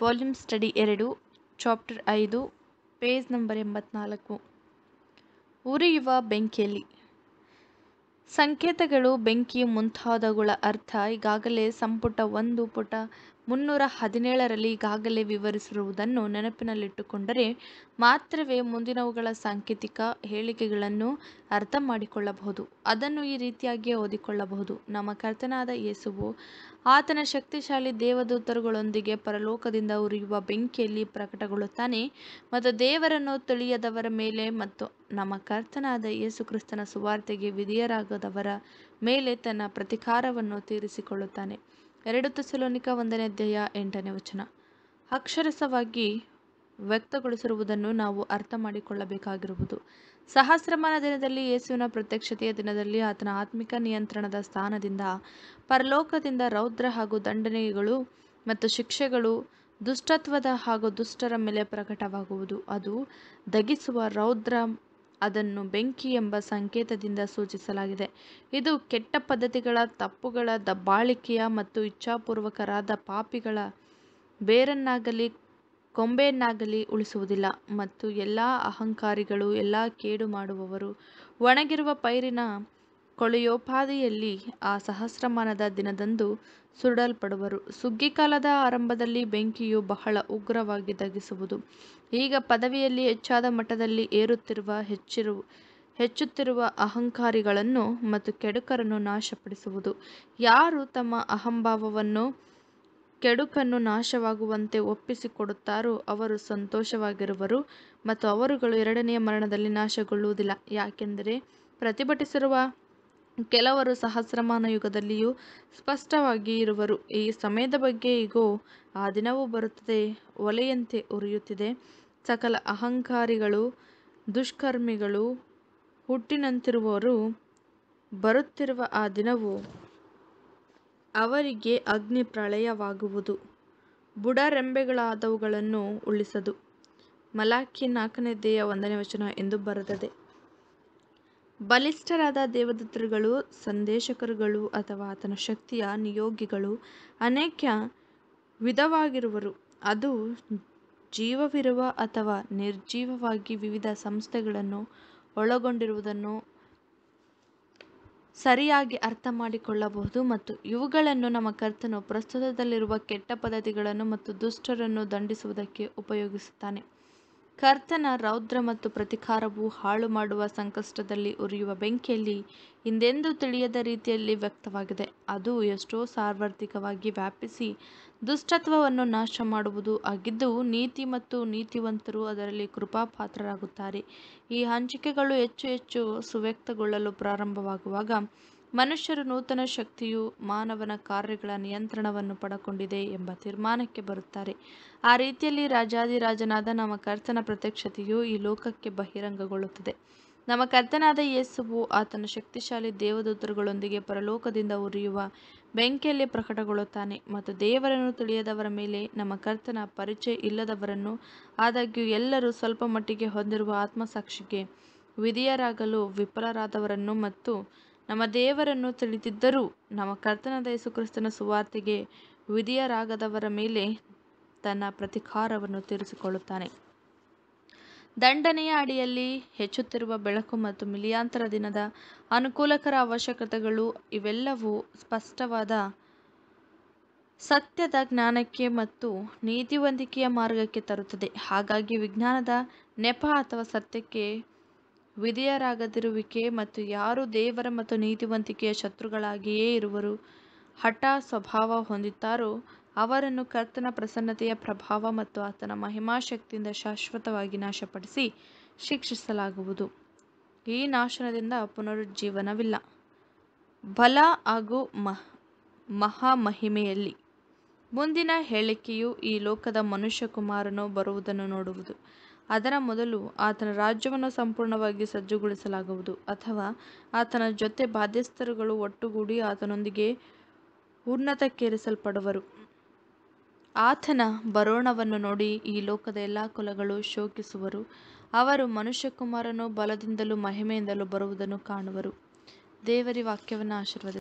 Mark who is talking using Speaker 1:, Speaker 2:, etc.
Speaker 1: volume study ಎರಡು chapter ಐದು page number ಎಂಬತ್ನಾಲ್ಕು ಉರಿಯುವ ಬೆಂಕಿಯಲ್ಲಿ ಸಂಕೇತಗಳು ಬೆಂಕಿ ಮುಂತಾದವುಗಳ ಅರ್ಥ ಈಗಾಗಲೇ ಸಂಪುಟ ಒಂದು ಪುಟ ಮುನ್ನೂರ ಹದಿನೇಳರಲ್ಲಿ ಈಗಾಗಲೇ ವಿವರಿಸಿರುವುದನ್ನು ನೆನಪಿನಲ್ಲಿಟ್ಟುಕೊಂಡರೆ ಮಾತ್ರವೇ ಮುಂದಿನವುಗಳ ಸಾಂಕೇತಿಕ ಹೇಳಿಕೆಗಳನ್ನು ಅರ್ಥ ಮಾಡಿಕೊಳ್ಳಬಹುದು ಅದನ್ನು ಈ ರೀತಿಯಾಗಿ ಓದಿಕೊಳ್ಳಬಹುದು ನಮ್ಮ ಕರ್ತನಾದ ಯೇಸುವು ಆತನ ಶಕ್ತಿಶಾಲಿ ದೇವದೂತರುಗಳೊಂದಿಗೆ ಪರಲೋಕದಿಂದ ಉರಿಯುವ ಬೆಂಕಿಯಲ್ಲಿ ಪ್ರಕಟಗೊಳ್ಳುತ್ತಾನೆ ಮತ್ತು ದೇವರನ್ನು ತಿಳಿಯದವರ ಮೇಲೆ ಮತ್ತು ನಮ್ಮ ಕರ್ತನಾದ ಯೇಸು ಕ್ರಿಸ್ತನ ಸುವಾರ್ತೆಗೆ ವಿಧೇಯರಾಗದವರ ಮೇಲೆ ತನ್ನ ಪ್ರತಿಕಾರವನ್ನು ತೀರಿಸಿಕೊಳ್ಳುತ್ತಾನೆ ಎರಡು ತೆಸಲೋನಿಕ ಒಂದನೇ ಅಧ್ಯಾಯ ಎಂಟನೇ ವಚನ ಅಕ್ಷರಸವಾಗಿ ವ್ಯಕ್ತಗೊಳಿಸಿರುವುದನ್ನು ನಾವು ಅರ್ಥ ಮಾಡಿಕೊಳ್ಳಬೇಕಾಗಿರುವುದು ಸಹಸ್ರಮಾನ ದಿನದಲ್ಲಿ ಯೇಸುವಿನ ಪ್ರತ್ಯಕ್ಷತೆಯ ದಿನದಲ್ಲಿ ಆತನ ಆತ್ಮಿಕ ನಿಯಂತ್ರಣದ ಸ್ಥಾನದಿಂದ ಪರಲೋಕದಿಂದ ರೌದ್ರ ಹಾಗೂ ದಂಡನೆಗಳು ಮತ್ತು ಶಿಕ್ಷೆಗಳು ದುಷ್ಟತ್ವದ ಹಾಗೂ ದುಷ್ಟರ ಮೇಲೆ ಪ್ರಕಟವಾಗುವುದು ಅದು ದಗಿಸುವ ರೌದ್ರ ಅದನ್ನು ಬೆಂಕಿ ಎಂಬ ಸಂಕೇತದಿಂದ ಸೂಚಿಸಲಾಗಿದೆ ಇದು ಕೆಟ್ಟ ಪದ್ಧತಿಗಳ ತಪ್ಪುಗಳ ದಬ್ಬಾಳಿಕೆಯ ಮತ್ತು ಇಚ್ಛಾಪೂರ್ವಕರಾದ ಪಾಪಿಗಳ ಬೇರನ್ನಾಗಲಿ ಕೊಂಬೆಯನ್ನಾಗಲಿ ಉಳಿಸುವುದಿಲ್ಲ ಮತ್ತು ಎಲ್ಲ ಅಹಂಕಾರಿಗಳು ಎಲ್ಲ ಕೇಡು ಮಾಡುವವರು ಒಣಗಿರುವ ಪೈರಿನ ಕೊಳೆಯೋಪಾದಿಯಲ್ಲಿ ಆ ಸಹಸ್ರಮಾನದ ದಿನದಂದು ಸುಡಲ್ಪಡುವರು ಸುಗ್ಗಿಕಾಲದ ಆರಂಭದಲ್ಲಿ ಬೆಂಕಿಯು ಬಹಳ ಉಗ್ರವಾಗಿ ದಗಿಸುವುದು ಈಗ ಪದವಿಯಲ್ಲಿ ಹೆಚ್ಚಾದ ಮಟ್ಟದಲ್ಲಿ ಏರುತ್ತಿರುವ ಹೆಚ್ಚಿರು ಹೆಚ್ಚುತ್ತಿರುವ ಅಹಂಕಾರಿಗಳನ್ನು ಮತ್ತು ಕೆಡುಕರನ್ನು ನಾಶಪಡಿಸುವುದು ಯಾರು ತಮ್ಮ ಅಹಂಭಾವವನ್ನು ಕೆಡುಕನ್ನು ನಾಶವಾಗುವಂತೆ ಒಪ್ಪಿಸಿಕೊಡುತ್ತಾರೋ ಅವರು ಸಂತೋಷವಾಗಿರುವರು ಮತ್ತು ಅವರುಗಳು ಎರಡನೆಯ ಮರಣದಲ್ಲಿ ನಾಶಗೊಳ್ಳುವುದಿಲ್ಲ ಯಾಕೆಂದರೆ ಪ್ರತಿಭಟಿಸಿರುವ ಕೆಲವರು ಸಹಸ್ರಮಾನ ಯುಗದಲ್ಲಿಯೂ ಸ್ಪಷ್ಟವಾಗಿ ಇರುವರು ಈ ಸಮಯದ ಬಗ್ಗೆ ಈಗೋ ಆ ದಿನವೂ ಬರುತ್ತದೆ ಒಲೆಯಂತೆ ಉರಿಯುತ್ತಿದೆ ಸಕಲ ಅಹಂಕಾರಿಗಳು ದುಷ್ಕರ್ಮಿಗಳು ಹುಟ್ಟಿನಂತಿರುವವರು ಬರುತ್ತಿರುವ ಆ ದಿನವು ಅವರಿಗೆ ಅಗ್ನಿ ಪ್ರಳಯವಾಗುವುದು ಬುಡರೆಂಬೆಗಳಾದವುಗಳನ್ನು ಉಳಿಸದು ಮಲಾಖಿ ನಾಲ್ಕನೇ ದೇಯ ಒಂದನೇ ವಚನ ಎಂದು ಬರೆದದೆ ಬಲಿಷ್ಠರಾದ ದೇವದೂತರುಗಳು ಸಂದೇಶಕರುಗಳು ಅಥವಾ ಆತನ ಶಕ್ತಿಯ ನಿಯೋಗಿಗಳು ಅನೇಕ ವಿಧವಾಗಿರುವರು ಅದು ಜೀವವಿರುವ ಅಥವಾ ನಿರ್ಜೀವವಾಗಿ ವಿವಿಧ ಸಂಸ್ಥೆಗಳನ್ನು ಒಳಗೊಂಡಿರುವುದನ್ನು ಸರಿಯಾಗಿ ಅರ್ಥ ಮಾಡಿಕೊಳ್ಳಬಹುದು ಮತ್ತು ಇವುಗಳನ್ನು ನಮ್ಮ ಕರ್ತನು ಪ್ರಸ್ತುತದಲ್ಲಿರುವ ಕೆಟ್ಟ ಪದ್ಧತಿಗಳನ್ನು ಮತ್ತು ದುಷ್ಟರನ್ನು ದಂಡಿಸುವುದಕ್ಕೆ ಉಪಯೋಗಿಸುತ್ತಾನೆ ಕರ್ತನ ರೌದ್ರ ಮತ್ತು ಪ್ರತಿಕಾರವು ಹಾಳು ಮಾಡುವ ಸಂಕಷ್ಟದಲ್ಲಿ ಉರಿಯುವ ಬೆಂಕಿಯಲ್ಲಿ ಹಿಂದೆಂದೂ ತಿಳಿಯದ ರೀತಿಯಲ್ಲಿ ವ್ಯಕ್ತವಾಗಿದೆ ಅದು ಎಷ್ಟೋ ಸಾರ್ವತ್ರಿಕವಾಗಿ ವ್ಯಾಪಿಸಿ ದುಷ್ಟತ್ವವನ್ನು ನಾಶ ಮಾಡುವುದು ಆಗಿದ್ದು ನೀತಿ ಮತ್ತು ನೀತಿವಂತರು ಅದರಲ್ಲಿ ಕೃಪಾಪಾತ್ರರಾಗುತ್ತಾರೆ ಈ ಹಂಚಿಕೆಗಳು ಹೆಚ್ಚು ಹೆಚ್ಚು ಸುವ್ಯಕ್ತಗೊಳ್ಳಲು ಪ್ರಾರಂಭವಾಗುವಾಗ ಮನುಷ್ಯರು ನೂತನ ಶಕ್ತಿಯು ಮಾನವನ ಕಾರ್ಯಗಳ ನಿಯಂತ್ರಣವನ್ನು ಪಡಕೊಂಡಿದೆ ಎಂಬ ತೀರ್ಮಾನಕ್ಕೆ ಬರುತ್ತಾರೆ ಆ ರೀತಿಯಲ್ಲಿ ರಾಜಾದಿರಾಜನಾದ ನಮ್ಮ ಕರ್ತನ ಪ್ರತ್ಯಕ್ಷತೆಯು ಈ ಲೋಕಕ್ಕೆ ಬಹಿರಂಗಗೊಳ್ಳುತ್ತದೆ ನಮ್ಮ ಕರ್ತನಾದ ಯೇಸುವು ಆತನ ಶಕ್ತಿಶಾಲಿ ದೇವದೂತರುಗಳೊಂದಿಗೆ ಪರಲೋಕದಿಂದ ಉರಿಯುವ ಬೆಂಕಿಯಲ್ಲಿ ಪ್ರಕಟಗೊಳ್ಳುತ್ತಾನೆ ಮತ್ತು ದೇವರನ್ನು ತಿಳಿಯದವರ ಮೇಲೆ ನಮ್ಮ ಕರ್ತನ ಪರಿಚಯ ಇಲ್ಲದವರನ್ನು ಆದಾಗ್ಯೂ ಎಲ್ಲರೂ ಸ್ವಲ್ಪ ಮಟ್ಟಿಗೆ ಹೊಂದಿರುವ ಆತ್ಮಸಾಕ್ಷಿಗೆ ವಿಧಿಯರಾಗಲು ವಿಫಲರಾದವರನ್ನು ಮತ್ತು ನಮ್ಮ ದೇವರನ್ನು ತಿಳಿದಿದ್ದರೂ ನಮ್ಮ ಕರ್ತನಾದ ಯೇಸುಕ್ರಿಸ್ತನ ಸುವಾರ್ತೆಗೆ ವಿಧಿಯರಾಗದವರ ಮೇಲೆ ತನ್ನ ಪ್ರತಿಕಾರವನ್ನು ತೀರಿಸಿಕೊಳ್ಳುತ್ತಾನೆ ದಂಡನೆಯ ಅಡಿಯಲ್ಲಿ ಹೆಚ್ಚುತ್ತಿರುವ ಬೆಳಕು ಮತ್ತು ಮಿಲಿಯಾಂತರ ದಿನದ ಅನುಕೂಲಕರ ಅವಶ್ಯಕತೆಗಳು ಇವೆಲ್ಲವೂ ಸ್ಪಷ್ಟವಾದ ಸತ್ಯದ ಜ್ಞಾನಕ್ಕೆ ಮತ್ತು ನೀತಿವಂತಿಕೆಯ ಮಾರ್ಗಕ್ಕೆ ತರುತ್ತದೆ ಹಾಗಾಗಿ ವಿಜ್ಞಾನದ ನೆಪ ಅಥವಾ ಸತ್ಯಕ್ಕೆ ವಿಧೇಯರಾಗದಿರುವಿಕೆ ಮತ್ತು ಯಾರು ದೇವರ ಮತ್ತು ನೀತಿವಂತಿಕೆಯ ಶತ್ರುಗಳಾಗಿಯೇ ಇರುವರು ಹಠ ಸ್ವಭಾವ ಹೊಂದುತ್ತಾರೋ ಅವರನ್ನು ಕರ್ತನ ಪ್ರಸನ್ನತೆಯ ಪ್ರಭಾವ ಮತ್ತು ಆತನ ಮಹಿಮಾಶಕ್ತಿಯಿಂದ ಶಾಶ್ವತವಾಗಿ ನಾಶಪಡಿಸಿ ಶಿಕ್ಷಿಸಲಾಗುವುದು ಈ ನಾಶನದಿಂದ ಪುನರುಜ್ಜೀವನವಿಲ್ಲ ಬಲ ಹಾಗೂ ಮಹ ಮಹಾಮಹಿಮೆಯಲ್ಲಿ ಮುಂದಿನ ಹೇಳಿಕೆಯು ಈ ಲೋಕದ ಮನುಷ್ಯಕುಮಾರನು ಬರುವುದನ್ನು ನೋಡುವುದು ಅದರ ಮೊದಲು ಆತನ ರಾಜ್ಯವನ್ನು ಸಂಪೂರ್ಣವಾಗಿ ಸಜ್ಜುಗೊಳಿಸಲಾಗುವುದು ಅಥವಾ ಆತನ ಜೊತೆ ಬಾಧ್ಯಸ್ಥರುಗಳು ಒಟ್ಟುಗೂಡಿ ಆತನೊಂದಿಗೆ ಉನ್ನತಕ್ಕೇರಿಸಲ್ಪಡುವರು ಆತನ ಬರೋಣವನ್ನು ನೋಡಿ ಈ ಲೋಕದ ಎಲ್ಲ ಕುಲಗಳು ಶೋಕಿಸುವರು ಅವರು ಮನುಷ್ಯಕುಮಾರನು ಬಲದಿಂದಲೂ ಮಹಿಮೆಯಿಂದಲೂ ಬರುವುದನ್ನು ಕಾಣುವರು ದೇವರಿ ವಾಕ್ಯವನ್ನು ಆಶೀರ್ವದಿಸಿ